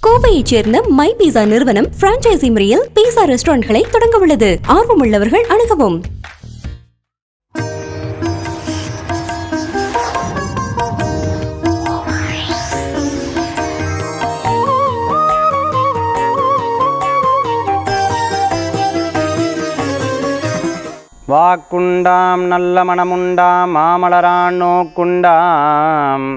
கோவையைச் சேர்ந்த மை பீஸா நிறுவனம் பிரான்ச்சைசி முறையில் பீஸா ரெஸ்டாரண்ட்களை தொடங்க உள்ளது ஆர்வமுள்ளவர்கள் அணுகவும் வாக்குண்டாம் நல்ல மனமுண்டாம் மாமலரான் நோக்குண்டாம்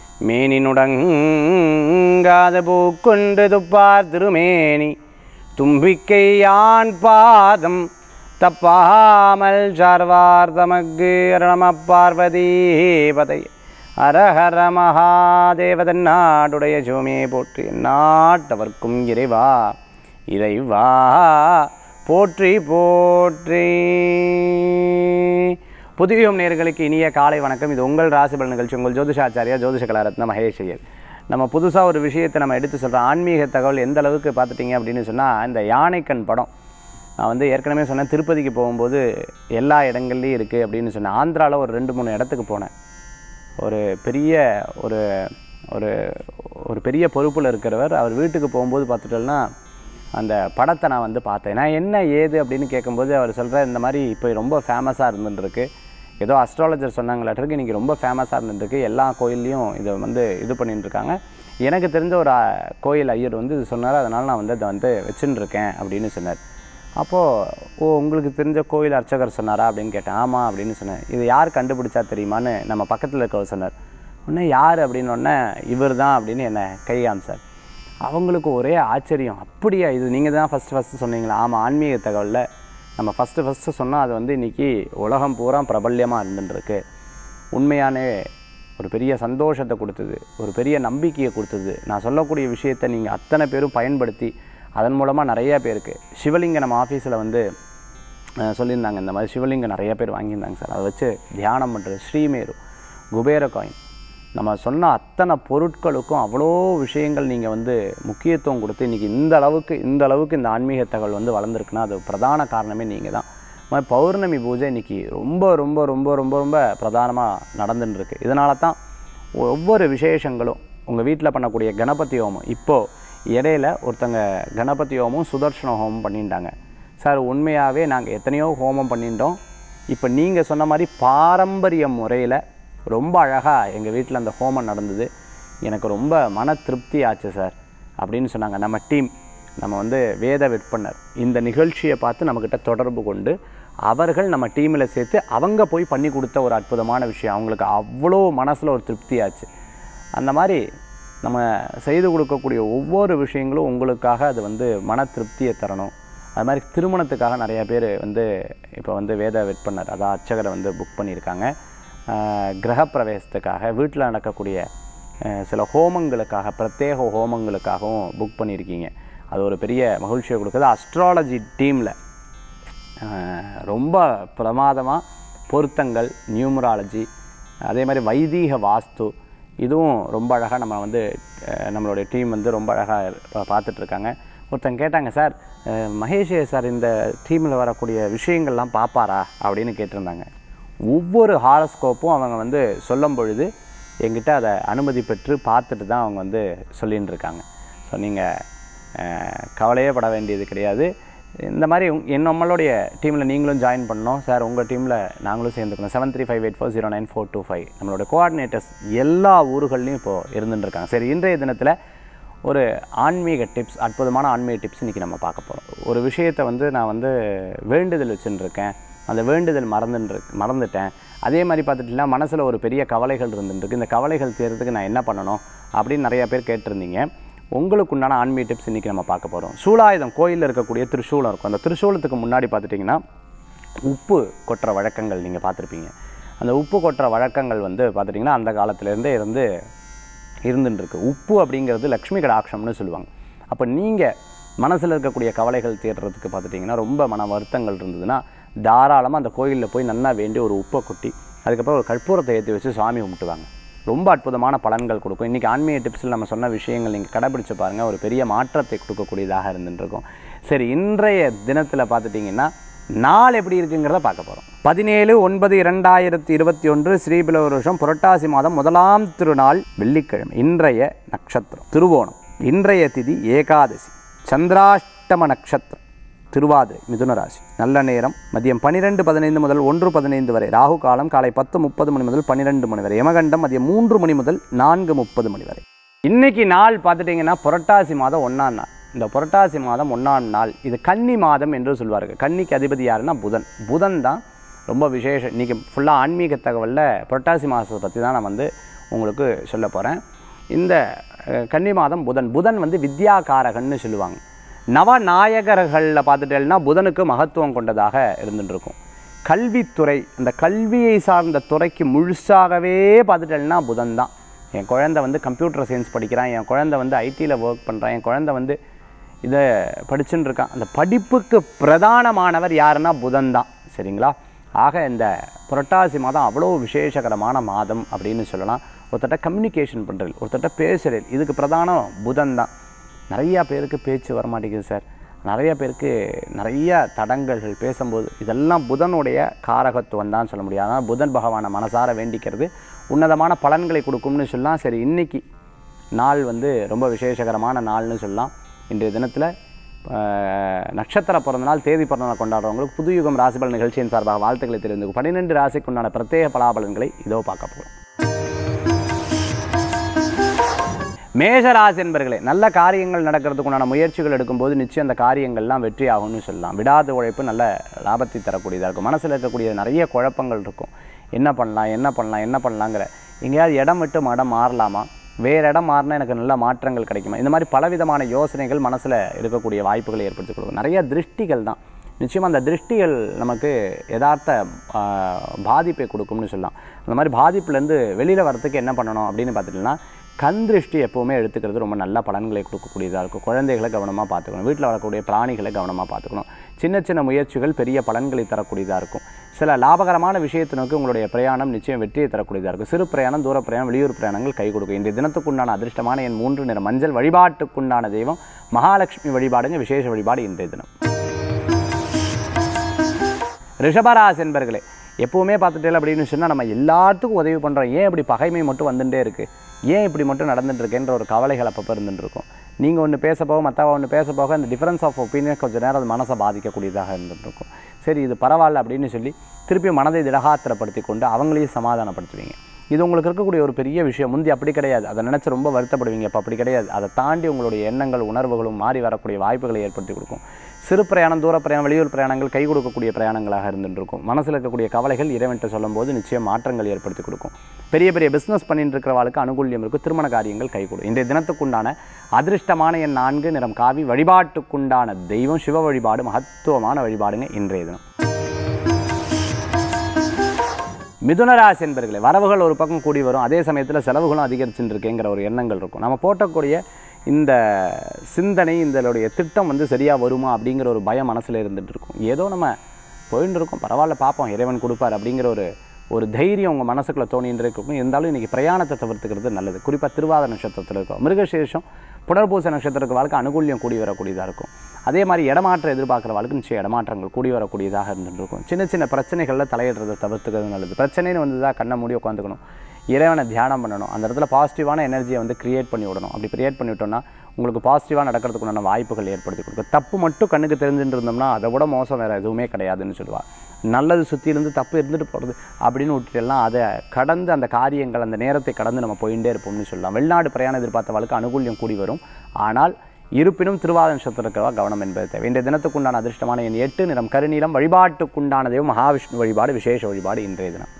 மேனினுடங்காத பூக்கொண்டு துப்பார் திருமேனி தும்பிக்கை யான் பாதம் தப்பாமல் சார்வார் தமக்கு நம பார்வதி பதை அரஹர மகாதேவதன் நாடுடைய சிவமே போற்றி நாட்டவர்க்கும் இறைவா இறைவா போற்றி போற்றி புதுவியம் நேர்களுக்கு இனிய காலை வணக்கம் இது உங்கள் ராசிபல் நிகழ்ச்சி உங்கள் ஜோதிஷாச்சாரியா ஜோதிஷ கலாரத்ன மகேஷ் ஐயர் நம்ம புதுசாக ஒரு விஷயத்தை நம்ம எடுத்து சொல்கிறோம் ஆன்மீக தகவல் எந்த அளவுக்கு பார்த்துட்டீங்க அப்படின்னு சொன்னால் இந்த யானைக்கண் படம் நான் வந்து ஏற்கனவே சொன்னேன் திருப்பதிக்கு போகும்போது எல்லா இடங்கள்லையும் இருக்குது அப்படின்னு சொன்னேன் ஆந்திராவில் ஒரு ரெண்டு மூணு இடத்துக்கு போனேன் ஒரு பெரிய ஒரு ஒரு ஒரு பெரிய பொறுப்பில் இருக்கிறவர் அவர் வீட்டுக்கு போகும்போது பார்த்துட்டோம்னா அந்த படத்தை நான் வந்து பார்த்தேன் நான் என்ன ஏது அப்படின்னு கேட்கும்போது அவர் சொல்கிற இந்த மாதிரி இப்போ ரொம்ப ஃபேமஸாக இருந்துருக்கு ஏதோ அஸ்ட்ராலஜர் சொன்னாங்களாட்டிருக்கு இன்றைக்கி ரொம்ப ஃபேமஸாக இருந்துருக்கு எல்லா கோயில்லையும் இதை வந்து இது பண்ணிட்டு இருக்காங்க எனக்கு தெரிஞ்ச ஒரு அஹ், கோயில் ஐயர் வந்து இது சொன்னார் அதனால் நான் வந்து அதை வந்து வச்சுன்னு இருக்கேன் அப்படின்னு சொன்னார் அப்போது ஓ உங்களுக்கு தெரிஞ்ச கோயில் அர்ச்சகர் சொன்னாரா அப்படின்னு கேட்டேன் ஆமாம் அப்படின்னு சொன்னேன் இது யார் கண்டுபிடிச்சா தெரியுமான்னு நம்ம பக்கத்தில் இருக்கவர் சொன்னார் உடனே யார் அப்படின்னு உடனே இவர் தான் அப்படின்னு என்னை கை காமிச்சார் அவங்களுக்கு ஒரே ஆச்சரியம் அப்படியா இது நீங்கள் தான் ஃபஸ்ட்டு ஃபஸ்ட்டு சொன்னீங்களா ஆமாம் ஆன்மீக தகவலில் நம்ம ஃபஸ்ட்டு ஃபஸ்ட்டு சொன்னால் அது வந்து இன்றைக்கி உலகம் பூரா பிரபல்யமாக இருந்துருக்கு உண்மையானே ஒரு பெரிய சந்தோஷத்தை கொடுத்தது ஒரு பெரிய நம்பிக்கையை கொடுத்தது நான் சொல்லக்கூடிய விஷயத்தை நீங்கள் அத்தனை பேரும் பயன்படுத்தி அதன் மூலமாக நிறைய பேருக்கு சிவலிங்க நம்ம ஆஃபீஸில் வந்து அஹ், சொல்லியிருந்தாங்க இந்த மாதிரி சிவலிங்கம் நிறைய பேர் வாங்கியிருந்தாங்க சார் அதை வச்சு தியானம் பண்ணுறது ஸ்ரீமேரு குபேர காயின் நம்ம சொன்ன அத்தனை பொருட்களுக்கும் அவ்வளோ விஷயங்கள் நீங்கள் வந்து முக்கியத்துவம் கொடுத்து இன்றைக்கி இந்த அளவுக்கு இந்த அளவுக்கு இந்த ஆன்மீக தகவல் வந்து வளர்ந்துருக்குன்னா அது பிரதான காரணமே நீங்கள் தான் இந்த மாதிரி பௌர்ணமி பூஜை இன்றைக்கி ரொம்ப ரொம்ப ரொம்ப ரொம்ப ரொம்ப பிரதானமாக நடந்துன்னு இருக்கு இதனால தான் ஒவ்வொரு விசேஷங்களும் உங்கள் வீட்டில் பண்ணக்கூடிய கணபதி ஹோமம் இப்போது இடையில ஒருத்தங்க கணபதி ஹோமம் சுதர்ஷன ஹோமம் பண்ணிட்டாங்க சார் உண்மையாகவே நாங்கள் எத்தனையோ ஹோமம் பண்ணிட்டோம் இப்போ நீங்கள் சொன்ன மாதிரி பாரம்பரிய முறையில் ரொம்ப அழகாக எங்கள் வீட்டில் அந்த ஹோமம் நடந்தது எனக்கு ரொம்ப மன திருப்தி ஆச்சு சார் அப்படின்னு சொன்னாங்க நம்ம டீம் நம்ம வந்து வேத விற்பனர் இந்த நிகழ்ச்சியை பார்த்து நம்மக்கிட்ட தொடர்பு கொண்டு அவர்கள் நம்ம டீமில் சேர்த்து அவங்க போய் பண்ணி கொடுத்த ஒரு அற்புதமான விஷயம் அவங்களுக்கு அவ்வளோ மனசில் ஒரு திருப்தி ஆச்சு அந்த மாதிரி நம்ம செய்து கொடுக்கக்கூடிய ஒவ்வொரு விஷயங்களும் உங்களுக்காக அது வந்து மன திருப்தியை தரணும் அது மாதிரி திருமணத்துக்காக நிறைய பேர் வந்து இப்போ வந்து வேத விற்பனர் அதான் அர்ச்சகரை வந்து புக் பண்ணியிருக்காங்க ஆஹ் கிரகப்பிரவேசத்துக்காக வீட்டில் நடக்கக்கூடிய ஆஹ் சில ஹோமங்களுக்காக பிரத்யேக ஹோமங்களுக்காகவும் புக் பண்ணியிருக்கீங்க அது ஒரு பெரிய மகிழ்ச்சியை கொடுக்குது அஸ்ட்ராலஜி டீமில் ரொம்ப பிரமாதமாக பொருத்தங்கள் நியூமராலஜி அதே மாதிரி வைதீக வாஸ்து இதுவும் ரொம்ப அழகாக நம்ம வந்து அஹ், நம்மளுடைய டீம் வந்து ரொம்ப அழகாக பார்த்துட்ருக்காங்க ஒருத்தங்க கேட்டாங்க சார் அஹ், மகேஷ் சார் இந்த டீமில் வரக்கூடிய விஷயங்கள்லாம் பார்ப்பாரா அப்படின்னு கேட்டிருந்தாங்க ஒவ்வொரு ஹாரஸ்கோப்பும் அவங்க வந்து சொல்லும் பொழுது எங்கிட்ட அதை அனுமதி பெற்று பார்த்துட்டு தான் அவங்க வந்து சொல்லின்னு இருக்காங்க ஸோ நீங்கள் கவலையே பட வேண்டியது கிடையாது இந்த மாதிரி உங்- என் நம்மளுடைய டீமில் நீங்களும் ஜாயின் பண்ணணும் சார் உங்கள் டீமில் நாங்களும் சேர்ந்துக்கணும் seven three five eight four zero nine four two five நம்மளோட கோஆர்டினேட்டர்ஸ் எல்லா ஊர்கள்லையும் இப்போது இருந்துட்டு இருக்காங்க சரி இன்றைய தினத்தில் ஒரு ஆன்மீக டிப்ஸ் அற்புதமான ஆன்மீக டிப்ஸ் இன்றைக்கி நம்ம பார்க்க போகிறோம் ஒரு விஷயத்தை வந்து நான் வந்து வேண்டுதல் வச்சுன்னு இருக்கேன் அந்த வேண்டுதல் மறந்துட்டு மறந்துட்டேன் அதே மாதிரி பார்த்துட்டுனா மனசில் ஒரு பெரிய கவலைகள் இருந்துருக்கு இந்த கவலைகள் தீர்றதுக்கு நான் என்ன பண்ணணும் அப்படின்னு நிறைய பேர் கேட்டிருந்தீங்க உங்களுக்கு உண்டான ஆன்மீக டிப்ஸ் இன்றைக்கி நம்ம பார்க்க போகிறோம் சூலாயுதம் கோயிலில் இருக்கக்கூடிய திருசூலம் இருக்கும் அந்த திருசூலத்துக்கு முன்னாடி பார்த்துட்டிங்கன்னா உப்பு கொட்டுற வழக்கங்கள் நீங்கள் பார்த்துருப்பீங்க அந்த உப்பு கொட்டுற வழக்கங்கள் வந்து பார்த்துட்டிங்கன்னா அந்த காலத்துலேருந்தே இருந்து இருந்துட்டு இருக்கு உப்பு அப்படிங்கிறது லக்ஷ்மி கடாட்சம்னு சொல்லுவாங்க அப்போ நீங்கள் மனசில் இருக்கக்கூடிய கவலைகள் தீர்றதுக்கு பார்த்துட்டிங்கன்னா ரொம்ப மன வருத்தங்கள் இருந்ததுன்னா தாராளமாக அந்த கோயிலில் போய் நல்லா வேண்டி ஒரு உப்பை கொட்டி அதுக்கப்புறம் ஒரு கற்பூரத்தை ஏற்றி வச்சு சாமி கும்பிட்டுவாங்க ரொம்ப அற்புதமான பலன்கள் கொடுக்கும் இன்றைக்கி ஆன்மீக டிப்ஸில் நம்ம சொன்ன விஷயங்கள் நீங்கள் கடைபிடிச்சு பாருங்கள் ஒரு பெரிய மாற்றத்தை கொடுக்கக்கூடியதாக இருந்துட்டு இருக்கும் சரி இன்றைய தினத்தில் பார்த்துட்டிங்கன்னா நாள் எப்படி இருக்குங்கிறத பார்க்க போகிறோம் பதினேழு ஒன்பது இரண்டாயிரத்தி இருபத்தி ஒன்று ஸ்ரீபில வருஷம் புரட்டாசி மாதம் முதலாம் திருநாள் வெள்ளிக்கிழமை இன்றைய நட்சத்திரம் திருவோணம் இன்றைய திதி ஏகாதசி சந்திராஷ்டம நட்சத்திரம் திருவாதிரை மிதுன ராசி நல்ல நேரம் மதியம் பன்னிரெண்டு பதினைந்து முதல் ஒன்று பதினைந்து வரை ராகு காலம் காலை பத்து முப்பது மணி முதல் பன்னிரெண்டு மணி வரை யமகண்டம் மதியம் மூன்று மணி முதல் நான்கு முப்பது மணி வரை இன்னைக்கு நாள் பார்த்துட்டிங்கன்னா புரட்டாசி மாதம் ஒன்றாம் நாள் இந்த புரட்டாசி மாதம் ஒன்றாம் நாள் இது கன்னி மாதம் என்று சொல்வார்கள் கன்னிக்கு அதிபதி யாருன்னா புதன் புதன் தான் ரொம்ப விசேஷம் இன்றைக்கி ஃபுல்லாக ஆன்மீக தகவலில் புரட்டாசி மாதத்தை பற்றி தான் நான் வந்து உங்களுக்கு சொல்ல போகிறேன் இந்த அஹ், கன்னி மாதம் புதன் புதன் வந்து வித்யாகாரகன்னு சொல்லுவாங்க நவநாயகர்களில் பார்த்துட்டேன்னா புதனுக்கு மகத்துவம் கொண்டதாக இருந்துட்டு இருக்கும் கல்வித்துறை அந்த கல்வியை சார்ந்த துறைக்கு முழுசாகவே பார்த்துட்டேன்னா புதன் தான் என் குழந்தை வந்து கம்ப்யூட்டர் சயின்ஸ் படிக்கிறான் என் குழந்தை வந்து ஐடியில் ஒர்க் பண்ணுறான் என் குழந்தை வந்து இதை படிச்சுன்னு இருக்கான் அந்த படிப்புக்கு பிரதானமானவர் யாருன்னா புதன் தான் சரிங்களா ஆக இந்த புரட்டாசி மாதம் அவ்வளோ விசேஷகரமான மாதம் அப்படின்னு சொல்லலாம் ஒருத்தட்ட கம்யூனிகேஷன் பண்ணுறது ஒருத்தட்ட பேசுறது இதுக்கு பிரதானம் புதன் தான் நிறையா பேருக்கு பேச்சு வர மாட்டேங்குது சார் நிறைய பேருக்கு நிறைய தடங்கல்கள் பேசும்போது இதெல்லாம் புதனுடைய காரகத்துவம் தான் சொல்ல முடியாது ஆனால் புதன் பகவானை மனசார வேண்டிக்கிறது உன்னதமான பலன்களை கொடுக்கும்னு சொல்லலாம் சரி இன்னைக்கு நாள் வந்து ரொம்ப விசேஷகரமான நாள்னு சொல்லலாம் இன்றைய தினத்தில் நட்சத்திர பிறந்த நாள் தேதி பிறந்த நாள் கொண்டாடுறவங்களுக்கு புதுயுகம் ராசிபலன் நிகழ்ச்சியின் சார்பாக வாழ்த்துக்களை தெரிந்து பன்னிரெண்டு ராசிக்குண்டான பிரத்யேக பலாபலன்களை இதோ பார்க்க போகிறோம் மேஷராசி என்பர்களே நல்ல காரியங்கள் நடக்கிறதுக்குண்டான முயற்சிகள் எடுக்கும்போது நிச்சயம் அந்த காரியங்கள்லாம் வெற்றி ஆகும்னு சொல்லலாம் விடாத உழைப்பு நல்ல லாபத்தை தரக்கூடியதாக இருக்கும் மனசில் இருக்கக்கூடிய நிறைய குழப்பங்கள் இருக்கும் என்ன பண்ணலாம் என்ன பண்ணலாம் என்ன பண்ணலாங்கிற எங்கேயாவது இடம் விட்டு மடம் மாறலாமா வேறு இடம் மாறினா எனக்கு நல்ல மாற்றங்கள் கிடைக்குமா இந்த மாதிரி பலவிதமான யோசனைகள் மனசில் இருக்கக்கூடிய வாய்ப்புகளை ஏற்படுத்தி கொடுக்கும் நிறைய திருஷ்டிகள் தான் நிச்சயமாக அந்த திருஷ்டிகள் நமக்கு யதார்த்த ஆ, பாதிப்பை கொடுக்கும்னு சொல்லலாம் அந்த மாதிரி பாதிப்புலேருந்து வெளியில் வரத்துக்கு என்ன பண்ணணும் அப்படின்னு பார்த்துட்டிங்கன்னா கண் திருஷ்டி எப்போவுமே எடுத்துக்கிறது ரொம்ப நல்ல பலன்களை கொடுக்கக்கூடியதாக இருக்கும் குழந்தைகளை கவனமாக பார்த்துக்கணும் வீட்டில் வரக்கூடிய பிராணிகளை கவனமாக பார்த்துக்கணும் சின்ன சின்ன முயற்சிகள் பெரிய பலன்களை தரக்கூடியதாக இருக்கும் சில லாபகரமான விஷயத்தை நோக்கி உங்களுடைய பிரயாணம் நிச்சயம் வெற்றியை தரக்கூடியதாக இருக்கும் சிறு பிரயாணம் தூர பிரயாணம் வெளியூர் பிரயாணங்கள் கை கொடுக்கும் இன்றைய தினத்துக்குண்டான அதிர்ஷ்டமான என் மூன்று நிற மஞ்சள் வழிபாட்டுக்குண்டான தெய்வம் மகாலட்சுமி வழிபாடுங்க விசேஷ வழிபாடு இன்றைய தினம் ரிஷபராசி என்பர்களே எப்போவுமே பார்த்துட்டே அப்படின்னு சொன்னால் நம்ம எல்லாத்துக்கும் உதவி பண்ணுறோம் ஏன் இப்படி பகைமை மட்டும் வந்துட்டே இருக்குது ஏன் இப்படி மட்டும் நடந்துட்டு இருக்கேன்ற ஒரு கவலைகள் அப்பப்போ இருந்துட்டு இருக்கும் நீங்கள் ஒன்று பேச போக மற்றவ ஒன்று பேச போக அந்த டிஃப்ரென்ஸ் ஆஃப் ஒப்பீனியன் கொஞ்சம் நேரம் அது மனசை பாதிக்கக்கூடியதாக இருந்துட்டு இருக்கும் சரி இது பரவாயில்ல அப்படின்னு சொல்லி திருப்பி மனதை திடகாத்திரப்படுத்தி கொண்டு அவங்களையும் சமாதானப்படுத்துவீங்க இது உங்களுக்கு இருக்கக்கூடிய ஒரு பெரிய விஷயம் முந்தி அப்படி கிடையாது அதை நினச்சி ரொம்ப வருத்தப்படுவீங்க இப்போ அப்படி கிடையாது அதை தாண்டி உங்களுடைய எண்ணங்கள் உணர்வுகளும் மாறி வரக்கூடிய வாய்ப்புகளை ஏற்படுத்தி கொடுக்கும் சிறு பிரயாணம் தூர பிரயாணம் வெளியூர் பிரயாணங்கள் கை கொடுக்கக்கூடிய பிரயாணங்களாக இருந்துட்டு இருக்கும் மனசில் இருக்கக்கூடிய கவலைகள் இறைவன்ட்டு சொல்லும்போது நிச்சயம் மாற்றங்கள் ஏற்படுத்தி கொடுக்கும் பெரிய பெரிய பிஸ்னஸ் பண்ணிட்டு இருக்கிறவாளுக்கு அனுகூல்யம் இருக்கும் திருமண காரியங்கள் கை கொடுக்கும் இன்றைய தினத்துக்குண்டான அதிர்ஷ்டமான என் நான்கு நிறம் காவி வழிபாட்டுக்குண்டான தெய்வம் சிவ வழிபாடு மகத்துவமான வழிபாடுங்க இன்றைய தினம் மிதுனராசி என்பர்களே வரவுகள் ஒரு பக்கம் கூடி வரும் அதே சமயத்தில் செலவுகளும் அதிகரிச்சுட்டு இருக்கேங்கிற ஒரு எண்ணங்கள் இருக்கும் நம்ம போட்டக்கூடிய இந்த சிந்தனை இதனுடைய திட்டம் வந்து சரியாக வருமா அப்படிங்கிற ஒரு பயம் மனசில் இருந்துட்டு இருக்கும் ஏதோ நம்ம போயின்னு இருக்கோம் பரவாயில்ல பார்ப்போம் இறைவன் கொடுப்பார் அப்படிங்கிற ஒரு ஒரு தைரியம் உங்கள் மனசுக்குள்ளே தோணின்னு இருக்கும் இருந்தாலும் இன்றைக்கி பிரயாணத்தை தவிர்த்துக்கிறது நல்லது குறிப்பாக திருவாத நட்சத்திரத்தில் இருக்கும் மிருகசேஷம் புனர்பூச நட்சத்திரத்துக்கு வாழ்க்கை அனுகூல்யம் கூடி வரக்கூடியதாக இருக்கும் அதே மாதிரி இடமாற்றம் எதிர்பார்க்குற வாழ்க்கை நிச்சயம் இடமாற்றங்கள் கூடி வரக்கூடியதாக இருந்துட்டு இருக்கும் சின்ன சின்ன பிரச்சனைகளில் தலையிடுறதை தவிர்த்துக்கிறது நல்லது பிரச்சனைன்னு வந்து தான் கண்ணை மூடி உட்காந்துக்கணும் இறைவனை தியானம் பண்ணணும் அந்த இடத்துல பாசிட்டிவான எனர்ஜியை வந்து கிரியேட் பண்ணி விடணும் அப்படி கிரியேட் பண்ணி விட்டோம்னா உங்களுக்கு பாசிட்டிவாக நடக்கிறதுக்குண்டான வாய்ப்புகள் ஏற்படுத்தி கொடுக்கும் தப்பு மட்டும் கண்ணுக்கு தெரிஞ்சுட்டு இருந்தோம்னா அதை விட மோசம் வேறு எதுவுமே கிடையாதுன்னு சொல்லுவாள் நல்லது சுற்றி இருந்து தப்பு இருந்துட்டு போகிறது அப்படின்னு விட்டுட்டெல்லாம் அதை கடந்து அந்த காரியங்கள் அந்த நேரத்தை கடந்து நம்ம போயிட்டே இருப்போம்னு சொல்லலாம் வெளிநாடு பிரயாணம் எதிர்பார்த்தவளுக்கு அனுகூல்யம் கூடி வரும் ஆனால் இருப்பினும் திருவாத நட்சத்திரக்கவா கவனம் என்பது தேவை இன்றைய தினத்துக்குண்டான அதிர்ஷ்டமான என் எட்டு நிறம் கருநீலம் வழிபாட்டுக்குண்டான தெய்வம் மகாவிஷ்ணு வழிபாடு விசேஷ வழிபாடு இன்றைய தினம்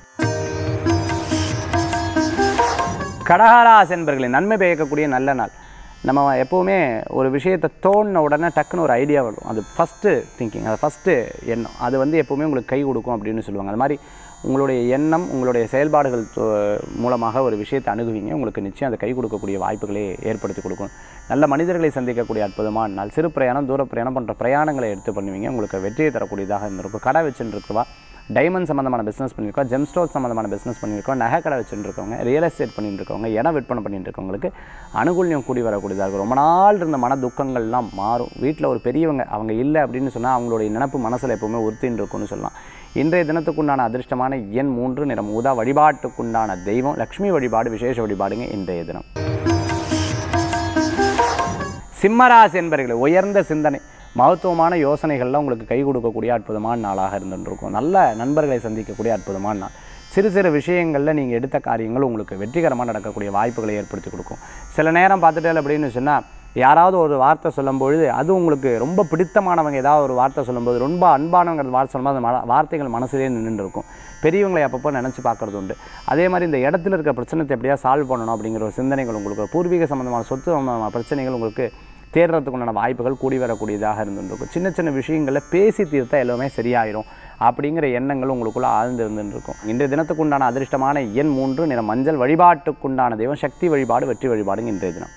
கடகராசி என்பர்களின் நன்மை பயக்கக்கூடிய நல்ல நாள் நம்ம எப்போவுமே ஒரு விஷயத்தை தோணின உடனே டக்குன்னு ஒரு ஐடியா வரும் அது ஃபஸ்ட்டு திங்கிங் அது ஃபஸ்ட்டு எண்ணம் அது வந்து எப்போவுமே உங்களுக்கு கை கொடுக்கும் அப்படின்னு சொல்லுவாங்க அது மாதிரி உங்களுடைய எண்ணம் உங்களுடைய செயல்பாடுகள் தோ- மூலமாக ஒரு விஷயத்தை அணுகுவீங்க உங்களுக்கு நிச்சயம் அதை கை கொடுக்கக்கூடிய வாய்ப்புகளை ஏற்படுத்தி கொடுக்கும் நல்ல மனிதர்களை சந்திக்கக்கூடிய அற்புதமான நாள் சிறு பிரயாணம் தூர பிரயாணம் போன்ற பிரயாணங்களை எடுத்து பண்ணுவீங்க உங்களுக்கு வெற்றியை தரக்கூடியதாக இருந்திருக்கும் கடை வச்சுட்டு இருக்கிறவா டைமண்ட் சம்மந்தமான பிஸ்னஸ் பண்ணியிருக்கோம் ஜெம் ஸ்டோர் சம்மந்தமான பிஸ்னஸ் பண்ணியிருக்கோம் நகை கடை வச்சுட்டு இருக்கவங்க ரியல் எஸ்டேட் பண்ணிட்டு இருக்கவங்க இடம் விற்பனை பண்ணிட்டு இருக்கவங்களுக்கு அனுகூல்யம் கூடி வரக்கூடியதாக இருக்கும் ரொம்ப நாள் இருந்த மன துக்கங்கள்லாம் மாறும் வீட்டில் ஒரு பெரியவங்க அவங்க இல்லை அப்படின்னு சொன்னால் அவங்களுடைய நினப்பு மனசில் எப்பவுமே உறுத்தின்னு இருக்கும்னு சொல்லலாம் இன்றைய தினத்துக்குண்டான அதிர்ஷ்டமான எண் மூன்று நிறம் ஊதா வழிபாட்டுக்குண்டான தெய்வம் லக்ஷ்மி வழிபாடு விசேஷ வழிபாடுங்க இன்றைய தினம் சிம்மராசி என்பர்களே உயர்ந்த சிந்தனை மகத்துவமான யோசனைகள்லாம் உங்களுக்கு கை கொடுக்கக்கூடிய அற்புதமான நாளாக இருந்துருக்கும் நல்ல நண்பர்களை சந்திக்கக்கூடிய அற்புதமான நாள் சிறு சிறு விஷயங்களில் நீங்கள் எடுத்த காரியங்கள் உங்களுக்கு வெற்றிகரமாக நடக்கக்கூடிய வாய்ப்புகளை ஏற்படுத்தி கொடுக்கும் சில நேரம் பார்த்துட்டே அப்படின்னு சொன்னால் யாராவது ஒரு வார்த்தை சொல்லும்பொழுது அது உங்களுக்கு ரொம்ப பிடித்தமானவங்க ஏதாவது ஒரு வார்த்தை சொல்லும்போது ரொம்ப அன்பானவங்க வார்த்தை சொல்லும்போது அந்த மன- வார்த்தைகள் மனசுலேயே நின்று இருக்கும் பெரியவங்களை அப்பப்போ நினச்சி பார்க்குறது உண்டு அதே மாதிரி இந்த இடத்துல இருக்க பிரச்சனைத்தை எப்படியா சால்வ் பண்ணணும் அப்படிங்கிற ஒரு சிந்தனைகள் உங்களுக்கு ஒரு பூர்வீக சம்மந்தமான சொத்து சம்பந்தமான பிரச்சனைகள் உங்களுக்கு தேடுறதுக்கு உண்டான வாய்ப்புகள் கூடி வரக்கூடியதாக இருந்துருக்கும் சின்ன சின்ன விஷயங்களில் பேசி தீர்த்தா எல்லாமே சரியாயிரும் அப்படிங்கிற எண்ணங்கள் உங்களுக்குள்ள ஆழ்ந்து இருந்துருக்கும் இன்றைய தினத்துக்கு உண்டான அதிர்ஷ்டமான எண் மூன்று நிற மஞ்சள் வழிபாட்டுக்குண்டான தெய்வம் சக்தி வழிபாடு வெற்றி வழிபாடுங்க இன்றைய தினம்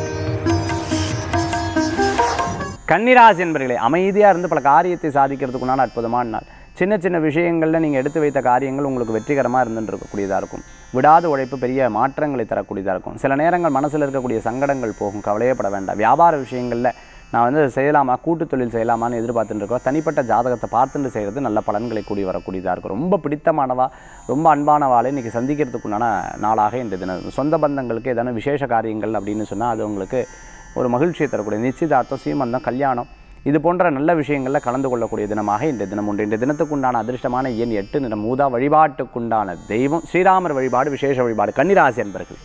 கன்னிராசி என்பர்களே அமைதியாக இருந்து பல காரியத்தை சாதிக்கிறதுக்குண்டான அற்புதமான நாள் சின்ன சின்ன விஷயங்களில் நீங்கள் எடுத்து வைத்த காரியங்கள் உங்களுக்கு வெற்றிகரமாக இருந்துட்டு இருக்கக்கூடியதாக இருக்கும் விடாத உழைப்பு பெரிய மாற்றங்களை தரக்கூடியதாக இருக்கும் சில நேரங்கள் மனசில் இருக்கக்கூடிய சங்கடங்கள் போகும் கவலையப்பட வேண்டாம் வியாபார விஷயங்களில் நான் வந்து அதை செய்யலாமா கூட்டு தொழில் செய்யலாமான்னு எதிர்பார்த்துட்டு இருக்கோம் தனிப்பட்ட ஜாதகத்தை பார்த்துட்டு செய்கிறது நல்ல பலன்களை கூடி வரக்கூடியதாக இருக்கும் ரொம்ப பிடித்தமானவா ரொம்ப அன்பானவாளை இன்றைக்கி சந்திக்கிறதுக்குண்டான நாளாக இந்த தினம் சொந்த பந்தங்களுக்கு ஏதான விசேஷ காரியங்கள் அப்படின்னு சொன்னால் அது உங்களுக்கு ஒரு மகிழ்ச்சியை தரக்கூடிய நிச்சயதார்த்தம் சீமந்தம் கல்யாணம் இது போன்ற நல்ல விஷயங்களில் கலந்து கொள்ளக்கூடிய தினமாக இந்த தினம் உண்டு இந்த தினத்துக்குண்டான அதிர்ஷ்டமான எண் எட்டு நிறம் மூதா வழிபாட்டுக்குண்டான தெய்வம் ஸ்ரீராமர் வழிபாடு விசேஷ வழிபாடு கன்னிராசி என்பர்கள்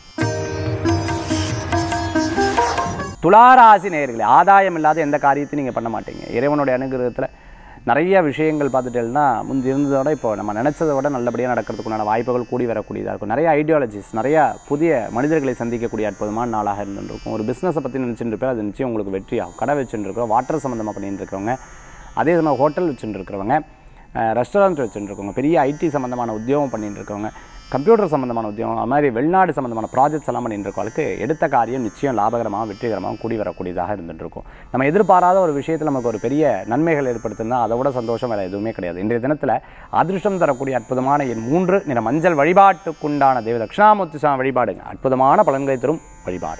துளாராசி நேயர்களே ஆதாயம் இல்லாத எந்த காரியத்தையும் நீங்கள் பண்ண மாட்டீங்க இறைவனுடைய அனுகிரகத்தில் நிறைய விஷயங்கள் பார்த்துட்டேன்னா முந்தி இருந்ததை விட இப்போ நம்ம நினச்சதை விட நல்லபடியாக நடக்கிறதுக்குண்டான வாய்ப்புகள் கூடி வரக்கூடியதாக இருக்கும் நிறைய ஐடியாலஜிஸ் நிறைய புதிய மனிதர்களை சந்திக்கக்கூடிய அற்புதமான நாளாக இருந்துருக்கும் ஒரு பிஸ்னஸை பற்றி நினச்சிட்டு இருப்பேன் அது நிச்சயம் உங்களுக்கு வெற்றியாகும் கடை வச்சுட்டு இருக்கிறோம் வாட்டர் சம்மந்தமாக பண்ணிட்டு இருக்கிறவங்க அதே சமயம் ஹோட்டல் வச்சுட்டு இருக்கிறவங்க ரெஸ்டாரண்ட் வச்சுட்டு இருக்கவங்க பெரிய ஐடி சம்மந்தமான உத்தியோகம் பண்ணிட்டு இருக்கவங்க கம்ப்யூட்டர் சம்மந்தமான உத்தியோகம் அது மாதிரி வெளிநாடு சம்மந்தமான ப்ராஜெக்ட்ஸ் எல்லாம் பண்ணிட்டு இருக்கவங்களுக்கு எடுத்த காரியம் நிச்சயம் லாபகரமாக வெற்றிகரமாக கூடி வரக்கூடியதாக இருந்துட்டு இருக்கும் நம்ம எதிர்பாராத ஒரு விஷயத்தில் நமக்கு ஒரு பெரிய நன்மைகள் ஏற்படுத்தினா அதை விட சந்தோஷம் வேறு எதுவுமே கிடையாது இன்றைய தினத்தில் அதிர்ஷ்டம் தரக்கூடிய அற்புதமான என் மூன்று நிற மஞ்சள் வழிபாட்டுக்குண்டான தெய்வ தட்சிணாமூர்த்தி சுவாமி வழிபாடுங்க அற்புதமான பலன்களை தரும் வழிபாடு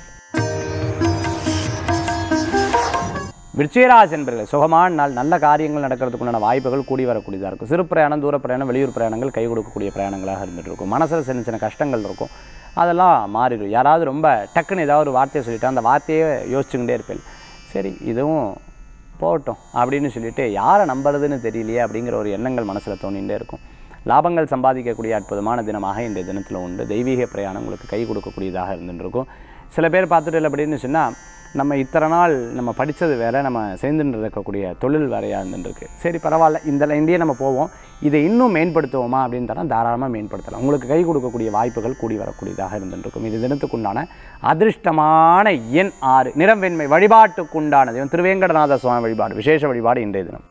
விருச்சிகராசி என்பர்களே சுகமான நாள் நல்ல காரியங்கள் நடக்கிறதுக்குண்டான வாய்ப்புகள் கூடி வரக்கூடியதாக இருக்கும் சிறு பிரயாணம் தூர பிரயாணம் வெளியூர் பிரயாணங்கள் கை கொடுக்கக்கூடிய பிரயாணங்களாக இருந்துட்டு இருக்கும் மனசில் சின்ன சின்ன கஷ்டங்கள் இருக்கும் அதெல்லாம் மாறிடும் யாராவது ரொம்ப டக்குன்னு ஏதாவது ஒரு வார்த்தையை சொல்லிட்டா அந்த வார்த்தையே யோசிச்சுக்கிட்டே இருப்பேன் சரி இதுவும் போகட்டும் அப்படின்னு சொல்லிட்டு யாரை நம்புறதுன்னு தெரியலையே அப்படிங்கிற ஒரு எண்ணங்கள் மனசில் தோணிகிட்டே இருக்கும் லாபங்கள் சம்பாதிக்கக்கூடிய அற்புதமான தினமாக இந்த தினத்தில் உண்டு தெய்வீக பிரயாணம் உங்களுக்கு கை கொடுக்கக்கூடியதாக இருந்துட்டு இருக்கும் சில பேர் பார்த்துட்டு இல்லை அப்படின்னு சொன்னால் நம்ம இத்தனை நாள் நம்ம படித்தது வேற நம்ம சேர்ந்துட்டு இருக்கக்கூடிய தொழில் வேறையாக இருந்துருக்கு சரி பரவாயில்ல இந்த லைன்லேயே நம்ம போவோம் இதை இன்னும் மேம்படுத்துவோமா அப்படின்னு தரா தாராளமாக மேம்படுத்தலாம் உங்களுக்கு கை கொடுக்கக்கூடிய வாய்ப்புகள் கூடி வரக்கூடியதாக இருந்துருக்கும் இது தினத்துக்குண்டான அதிர்ஷ்டமான எண் ஆறு நிறம் வெண்மை வழிபாட்டுக்குண்டான தெய்வம் திருவேங்கடநாத சுவாமி வழிபாடு விசேஷ வழிபாடு இன்றைய தினம்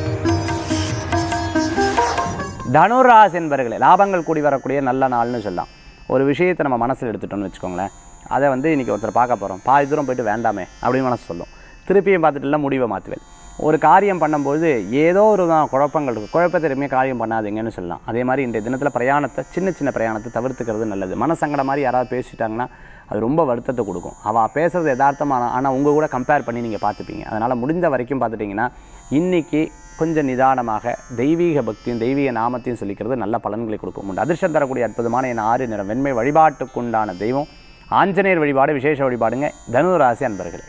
தனுராசி என்பர்களே லாபங்கள் கூடி வரக்கூடிய நல்ல நாள்னு சொல்லலாம் ஒரு விஷயத்தை நம்ம மனசில் எடுத்துட்டோம்னு வச்சுக்கோங்களேன் அதை வந்து இன்றைக்கி ஒருத்தர் பார்க்க போகிறோம் பாதி தூரம் போயிட்டு வேண்டாமே அப்படின்னு மனசு சொல்லும் திருப்பியும் பார்த்துட்டு இல்லை முடிவை மாற்றுவேன் ஒரு காரியம் பண்ணும்போது ஏதோ ஒரு தான் குழப்பங்கள் இருக்குது குழப்பத்தை எதுவுமே காரியம் பண்ணாதீங்கன்னு சொல்லலாம் அதே மாதிரி இன்றைய தினத்தில் பிரயாணத்தை சின்ன சின்ன பிரயாணத்தை தவிர்த்துக்கிறது நல்லது மனசங்கடம் மாதிரி யாராவது பேசிட்டாங்கன்னா அது ரொம்ப வருத்தத்தை கொடுக்கும் அவள் பேசுகிறது யதார்த்தமான ஆனால் உங்கள் கூட கம்பேர் பண்ணி நீங்கள் பார்த்துப்பீங்க அதனால் முடிந்த வரைக்கும் பார்த்துட்டிங்கன்னா இன்றைக்கி கொஞ்சம் நிதானமாக தெய்வீக பக்தியும் தெய்வீக நாமத்தையும் சொல்லிக்கிறது நல்ல பலன்களை கொடுக்கும் உண்டு அதிர்ஷ்டம் தரக்கூடிய அற்புதமான என் ஆறு நிறம் வெண்மை வழிபாட்டுக்குண்டான தெய்வம் ஆஞ்சநேயர் வழிபாடு விசேஷ வழிபாடுங்க தனுர் ராசி அன்பர்களே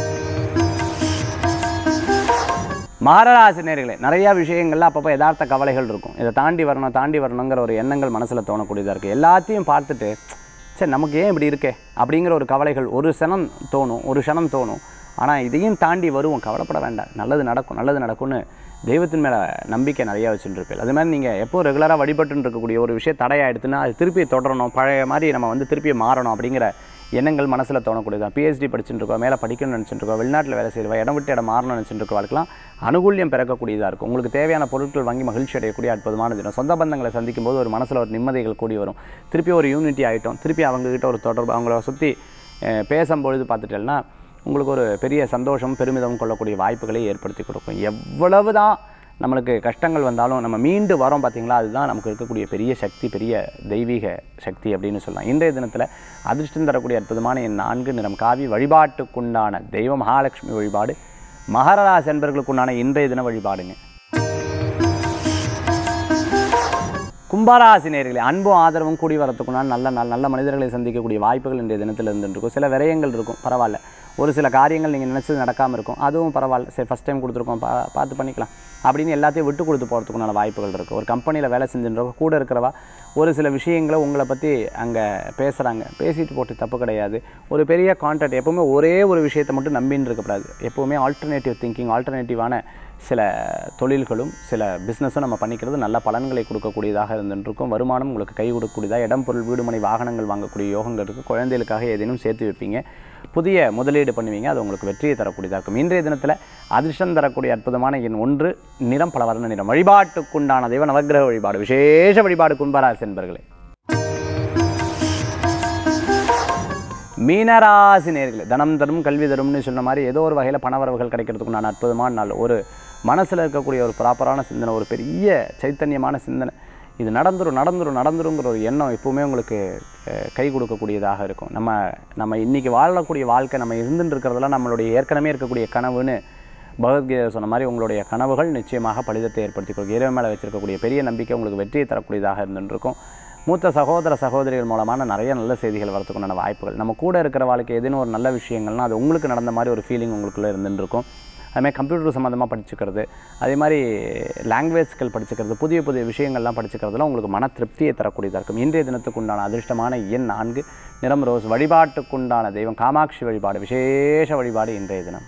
மகராசி நேர்களே நிறையா விஷயங்கள்ல அப்பப்போ யதார்த்த கவலைகள் இருக்கும் இதை தாண்டி வரணும் தாண்டி வரணுங்கிற ஒரு எண்ணங்கள் மனசில் தோணக்கூடியதாக இருக்குது எல்லாத்தையும் பார்த்துட்டு சரி நமக்கு ஏன் இப்படி இருக்கே அப்படிங்கிற ஒரு கவலைகள் ஒரு சனம் தோணும் ஒரு க்ஷணம் தோணும் ஆனால் இதையும் தாண்டி வருவோம் கவலைப்பட வேண்டாம் நல்லது நடக்கும் நல்லது நடக்கும்னு தெய்வத்தின் மேலே நம்பிக்கை நிறையா வச்சுருப்பேன் அது மாதிரி நீங்கள் எப்போ ரெகுலராக வழிபட்டுன்னு இருக்கக்கூடிய ஒரு விஷயம் தடையாயிடுதுன்னா அது திருப்பி தொடரணும் பழைய மாதிரி நம்ம வந்து திருப்பி மாறணும் அப்படிங்கிற எண்ணங்கள் மனசில் தோணக்கூடியதான் பிஹெச்டி படிச்சுட்டு இருக்கோம் மேலே படிக்கணும்னு நினச்சிட்டு இருக்கோம் வெளிநாட்டில் வேலை செய்வா இடம் விட்டு இடம் மாறணும்னு நினச்சிட்டு இருக்கவாளுக்கெல்லாம் அனுகூல்யம் பிறக்கக்கூடியதாக இருக்கும் உங்களுக்கு தேவையான பொருட்கள் வாங்கி மகிழ்ச்சி அடையக்கூடிய அற்புதமான தினம் சொந்த பந்தங்களை சந்திக்கும் போது ஒரு மனசில் ஒரு நிம்மதிகள் கூடி வரும் திருப்பி ஒரு யூனிட்டி ஆகிட்டோம் திருப்பி அவங்கக்கிட்ட ஒரு தொடர்பு அவங்கள சுற்றி அஹ், பேசும்பொழுது பார்த்துட்டேன்னா உங்களுக்கு ஒரு பெரிய சந்தோஷம் பெருமிதம் கொள்ளக்கூடிய வாய்ப்புகளை ஏற்படுத்தி கொடுக்கும் எவ்வளவு தான் நம்மளுக்கு கஷ்டங்கள் வந்தாலும் நம்ம மீண்டு வரோம் பார்த்தீங்களா அதுதான் நமக்கு இருக்கக்கூடிய பெரிய சக்தி பெரிய தெய்வீக சக்தி அப்படின்னு சொல்லலாம் இன்றைய தினத்தில் அதிர்ஷ்டம் தரக்கூடிய அற்புதமான என் நான்கு நிறம் காவி வழிபாட்டுக்குண்டான தெய்வ மகாலட்சுமி வழிபாடு மகராசி என்பர்களுக்குண்டான இன்றைய தின வழிபாடுங்க கும்பராசி நேர்களே அன்பும் ஆதரவும் கூடி வரத்துக்குனால் நல்ல நல்ல நல்ல மனிதர்களை சந்திக்கக்கூடிய வாய்ப்புகள் இன்றைய தினத்தில் இருந்துருக்கும் சில விரயங்கள் இருக்கும் பரவாயில்ல ஒரு சில காரியங்கள் நீங்கள் நினச்சது நடக்காமல் இருக்கும் அதுவும் பரவாயில்ல சரி ஃபஸ்ட் டைம் கொடுத்துருக்கோம் பா பார்த்து பண்ணிக்கலாம் அப்படின்னு எல்லாத்தையும் விட்டு கொடுத்து போகிறதுக்குண்டான வாய்ப்புகள் இருக்குது ஒரு கம்பெனியில் வேலை செஞ்சுன்றவங்க கூட இருக்கிறவா ஒரு சில விஷயங்களை உங்களை பற்றி அங்கே பேசுகிறாங்க பேசிட்டு போட்டு தப்பு கிடையாது ஒரு பெரிய கான்ட்ராக்ட் எப்போவுமே ஒரே ஒரு விஷயத்தை மட்டும் நம்பின்னு இருக்கக்கூடாது எப்போவுமே ஆல்டர்னேட்டிவ் திங்கிங் ஆல்டர்னேட்டிவான சில தொழில்களும் சில பிஸ்னஸும் நம்ம பண்ணிக்கிறது நல்ல பலன்களை கொடுக்கக்கூடியதாக இருந்துருக்கும் வருமானம் உங்களுக்கு கை கொடுக்கக்கூடியதாக இடம் பொருள் வீடுமனை வாகனங்கள் வாங்கக்கூடிய யோகங்கள் இருக்குது குழந்தைகளுக்காக ஏதேனும் சேர்த்து வைப்பீங்க புதிய முதலீடு பண்ணுவீங்க அது உங்களுக்கு வெற்றியை தரக்கூடியதாக இருக்கும் இன்றைய தினத்தில் அதிர்ஷ்டம் தரக்கூடிய அற்புதமான எண் ஒன்று நிறம் பல வர்ண நிறம் வழிபாட்டுக்குண்டான தெய்வ நவக்கிரக வழிபாடு விசேஷ வழிபாடு கும்பராசி என்பர்களே மீனராசி நேர்களே தனம் தரும் கல்வி தரும்னு சொன்ன மாதிரி ஏதோ ஒரு வகையில் பணவரவுகள் கிடைக்கிறதுக்கு நான் அற்புதமான நாள் ஒரு மனசில் இருக்கக்கூடிய ஒரு ப்ராப்பரான சிந்தனை ஒரு பெரிய சைத்தன்யமான சிந்தனை இது நடந்துரும் நடந்துரும் நடந்துருங்கிற ஒரு எண்ணம் எப்பவுமே உங்களுக்கு அஹ், கை கொடுக்கக்கூடியதாக இருக்கும் நம்ம நம்ம இன்றைக்கி வாழக்கூடிய வாழ்க்கை நம்ம இருந்துட்டு இருக்கிறதெல்லாம் நம்மளுடைய ஏற்கனவே இருக்கக்கூடிய கனவுன்னு பகவத்கீதை சொன்ன மாதிரி உங்களுடைய கனவுகள் நிச்சயமாக பலிதத்தை ஏற்படுத்திக் கொடுக்கும் இறைவன் மேலே வச்சிருக்கக்கூடிய பெரிய நம்பிக்கை உங்களுக்கு வெற்றியை தரக்கூடியதாக இருந்துருக்கும் மூத்த சகோதர சகோதரிகள் மூலமான நிறைய நல்ல செய்திகள் வரத்துக்குண்டான வாய்ப்புகள் நம்ம கூட இருக்கிற வாழ்க்கை ஏதேனும் ஒரு நல்ல விஷயங்கள்னா அது உங்களுக்கு நடந்த மாதிரி ஒரு ஃபீலிங் உங்களுக்குள்ளே இருந்துருக்கும் அதுமாதிரி கம்ப்யூட்டர் சம்மந்தமாக படிச்சுக்கிறது அதே மாதிரி லாங்குவேஜ்கள் படிச்சுக்கிறது புதிய புதிய விஷயங்கள்லாம் படிச்சுக்கிறதுலாம் உங்களுக்கு மன திருப்தியை தரக்கூடியதாக இருக்கும் இன்றைய தினத்துக்கு உண்டான அதிர்ஷ்டமான எண் நான்கு நிறம் ரோஸ் வழிபாட்டுக்குண்டான தெய்வம் காமாட்சி வழிபாடு விசேஷ வழிபாடு இன்றைய தினம்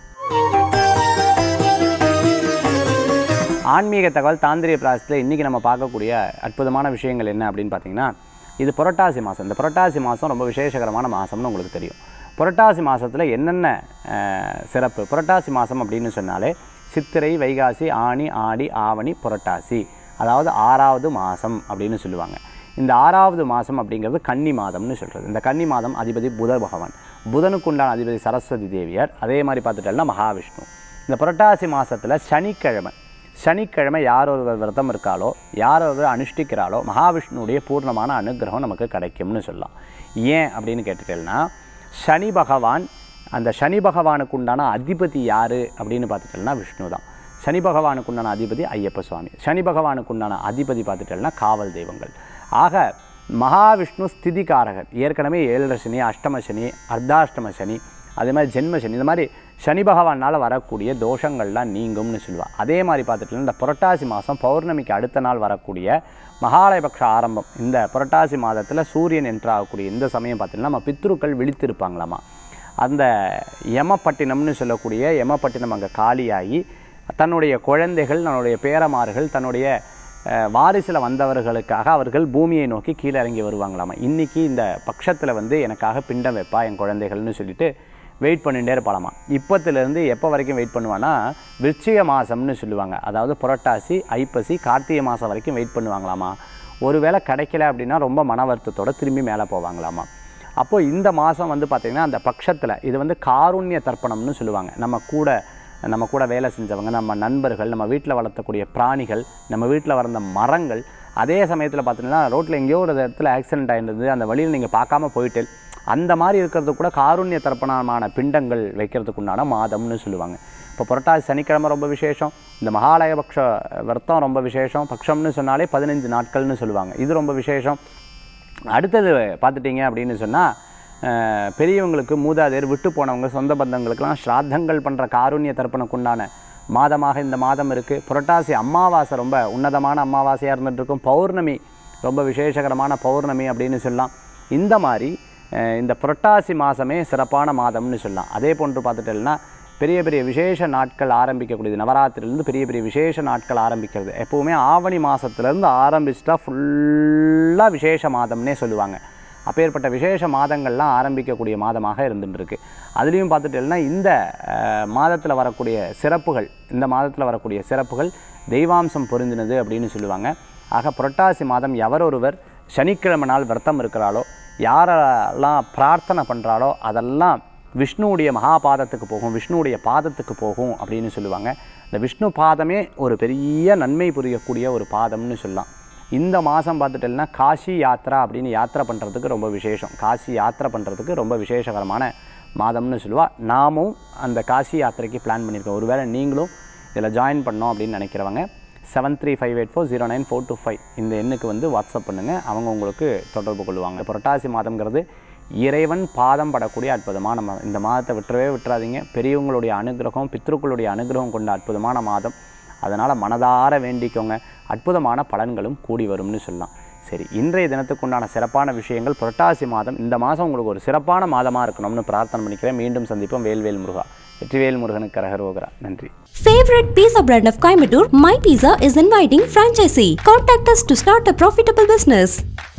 ஆன்மீக தகவல் தாந்திரிய பிராசத்தில் இன்றைக்கி நம்ம பார்க்கக்கூடிய அற்புதமான விஷயங்கள் என்ன அப்படின்னு பார்த்தீங்கன்னா இது புரட்டாசி மாதம் இந்த புரட்டாசி மாதம் ரொம்ப விசேஷகரமான மாதம்னு உங்களுக்கு தெரியும் புரட்டாசி மாதத்தில் என்னென்ன அஹ், சிறப்பு புரட்டாசி மாதம் அப்படின்னு சொன்னாலே சித்திரை வைகாசி ஆனி ஆடி ஆவணி புரட்டாசி அதாவது ஆறாவது மாதம் அப்படின்னு சொல்லுவாங்க இந்த ஆறாவது மாதம் அப்படிங்கிறது கன்னி மாதம்னு சொல்கிறது இந்த கன்னி மாதம் அதிபதி புத பகவான் புதனுக்கு உண்டான அதிபதி சரஸ்வதி தேவியார் அதே மாதிரி பார்த்துட்டோம்னா மகாவிஷ்ணு இந்த புரட்டாசி மாதத்தில் சனிக்கிழமை சனிக்கிழமை யார் ஒருவர் விரதம் இருக்காளோ யார் ஒருவர் அனுஷ்டிக்கிறாளோ மகாவிஷ்ணுவுடைய பூர்ணமான அனுகிரகம் நமக்கு கிடைக்கும்னு சொல்லலாம் ஏன் அப்படின்னு கேட்டுட்டேன்னா சனி பகவான் அந்த சனி பகவானுக்கு உண்டான அதிபதி யார் அப்படின்னு பார்த்துட்டேன்னா விஷ்ணு தான் சனி பகவானுக்கு உண்டான அதிபதி ஐயப்ப சுவாமி சனி பகவானுக்கு உண்டான அதிபதி பார்த்துட்டேன்னா காவல் தெய்வங்கள் ஆக மகாவிஷ்ணு ஸ்திதிகாரகர் ஏற்கனவே ஏழரை சனி அஷ்டம சனி அர்த்தாஷ்டம சனி அதே மாதிரி ஜென்ம சனி இந்த மாதிரி சனி பகவானால் வரக்கூடிய தோஷங்கள்லாம் நீங்கும்னு சொல்லுவாள் அதே மாதிரி பார்த்துட்டு இந்த புரட்டாசி மாதம் பௌர்ணமிக்கு அடுத்த நாள் வரக்கூடிய மகாலயபக்ஷ ஆரம்பம் இந்த புரட்டாசி மாதத்தில் சூரியன் என்றாகக்கூடிய இந்த சமயம் பார்த்தீங்கன்னா நம்ம பித்ருக்கள் விழித்திருப்பாங்களாமா அந்த யமப்பட்டினம்னு சொல்லக்கூடிய யமப்பட்டினம் அங்கே காலியாகி தன்னுடைய குழந்தைகள் தன்னுடைய பேரமார்கள் தன்னுடைய அஹ், வாரிசில் வந்தவர்களுக்காக அவர்கள் பூமியை நோக்கி கீழே இறங்கி வருவாங்களாமா இன்றைக்கி இந்த பட்சத்தில் வந்து எனக்காக பிண்டம் வைப்பா என் குழந்தைகள்னு சொல்லிட்டு வெயிட் பண்ணிகிட்டே இருப்பாளாமா இப்போத்துலேருந்து எப்போ வரைக்கும் வெயிட் பண்ணுவான்னா விருச்சிக மாதம்னு சொல்லுவாங்க அதாவது புரட்டாசி ஐப்பசி கார்த்திகை மாதம் வரைக்கும் வெயிட் பண்ணுவாங்களாமா ஒருவேளை கிடைக்கல அப்படின்னா ரொம்ப மன வருத்தத்தோட திரும்பி மேலே போவாங்களாமா அப்போ இந்த மாதம் வந்து பார்த்திங்கன்னா அந்த பட்சத்தில் இது வந்து காருண்ய தர்ப்பணம்னு சொல்லுவாங்க நம்ம கூட நம்ம கூட வேலை செஞ்சவங்க நம்ம நண்பர்கள் நம்ம வீட்டில் வளர்த்தக்கூடிய பிராணிகள் நம்ம வீட்டில் வளர்ந்த மரங்கள் அதே சமயத்தில் பார்த்தீங்கன்னா ரோட்டில் எங்கேயோ ஒரு இடத்துல ஆக்சிடென்ட் ஆயிருந்தது அந்த வழியில் நீங்கள் பார்க்காம போயிட்டு அந்த மாதிரி இருக்கிறது கூட காருண்ய தர்ப்பணமான பிண்டங்கள் வைக்கிறதுக்கு உண்டான மாதம்னு சொல்லுவாங்க இப்போ புரட்டாசி சனிக்கிழமை ரொம்ப விசேஷம் இந்த மகாலய பக்ஷ விரதம் ரொம்ப விசேஷம் பக்ஷம்னு சொன்னாலே பதினஞ்சு நாட்கள்னு சொல்லுவாங்க இது ரொம்ப விசேஷம் அடுத்தது பார்த்துட்டிங்க அப்படின்னு சொன்னால் பெரியவங்களுக்கு மூதாதையர் விட்டு போனவங்க சொந்த பந்தங்களுக்கெல்லாம் ஸ்ராத்தங்கள் பண்ணுற காருண்ய தர்ப்பணக்குண்டான மாதமாக இந்த மாதம் இருக்குது புரட்டாசி அமாவாசை ரொம்ப உன்னதமான அமாவாசையாக இருந்துட்டு இருக்கும் பௌர்ணமி ரொம்ப விசேஷகரமான பௌர்ணமி அப்படின்னு சொல்லலாம் இந்த மாதிரி அஹ், இந்த புரட்டாசி மாதமே சிறப்பான மாதம்னு சொல்லலாம் அதே போன்று பார்த்துட்டேன்னா பெரிய பெரிய விசேஷ நாட்கள் ஆரம்பிக்கக்கூடியது நவராத்திரிலேருந்து பெரிய பெரிய விசேஷ நாட்கள் ஆரம்பிக்கிறது எப்போவுமே ஆவணி மாதத்துலேருந்து ஆரம்பிச்சிட்டா ஃபுல்லாக விசேஷ மாதம்னே சொல்லுவாங்க அப்பேற்பட்ட விசேஷ மாதங்கள்லாம் ஆரம்பிக்கக்கூடிய மாதமாக இருந்துட்டு இருக்கு அதுலேயும் பார்த்துட்டேன்னா இந்த மாதத்தில் வரக்கூடிய சிறப்புகள் இந்த மாதத்தில் வரக்கூடிய சிறப்புகள் தெய்வாம்சம் பொருந்தினது அப்படின்னு சொல்லுவாங்க ஆக புரட்டாசி மாதம் எவரொருவர் சனிக்கிழமை நாள் விரதம் இருக்கிறாளோ யாரெல்லாம் பிரார்த்தனை பண்ணுறாளோ அதெல்லாம் விஷ்ணுவுடைய மகாபாதத்துக்கு போகும் விஷ்ணுவுடைய பாதத்துக்கு போகும் அப்படின்னு சொல்லுவாங்க இந்த விஷ்ணு பாதமே ஒரு பெரிய நன்மை புரியக்கூடிய ஒரு பாதம்னு சொல்லலாம் இந்த மாதம் பார்த்துட்டேன்னா காசி யாத்ரா அப்படின்னு யாத்திரை பண்ணுறதுக்கு ரொம்ப விசேஷம் காசி யாத்திரை பண்ணுறதுக்கு ரொம்ப விசேஷகரமான மாதம்னு சொல்லுவா நாமும் அந்த காசி யாத்திரைக்கு பிளான் பண்ணியிருக்கோம் ஒருவேளை நீங்களும் இதில் ஜாயின் பண்ணோம் அப்படின்னு நினைக்கிறவங்க seven three five eight four zero nine four two five இந்த எண்ணுக்கு வந்து வாட்ஸ்அப் பண்ணுங்கள் அவங்க உங்களுக்கு தொடர்பு கொள்வாங்க புரட்டாசி மாதம்ங்கிறது இறைவன் பாதம் படக்கூடிய அற்புதமான மாதம் இந்த மாதத்தை விட்டுறவே விட்டுறாதீங்க பெரியவங்களுடைய அனுகிரகம் பித்ருக்களுடைய அனுகிரகம் கொண்ட அற்புதமான மாதம் அதனால் மனதார வேண்டிக்கோங்க அற்புதமான பலன்களும் கூடி வரும்னு சொல்லலாம் சரி இன்றைய தினத்துக்குண்டான சிறப்பான விஷயங்கள் புரட்டாசி மாதம் இந்த மாதம் உங்களுக்கு ஒரு சிறப்பான மாதமாக இருக்கணும்னு பிரார்த்தனை பண்ணிக்கிறேன் மீண்டும் சந்திப்போம் வேல்வேல் முருகா வெற்றிவேல் முருகனுக்கு கரகரோகரா நன்றி Favorite pizza brand of Coimbatore, My Pizza is inviting franchisee. Contact us to start a profitable business.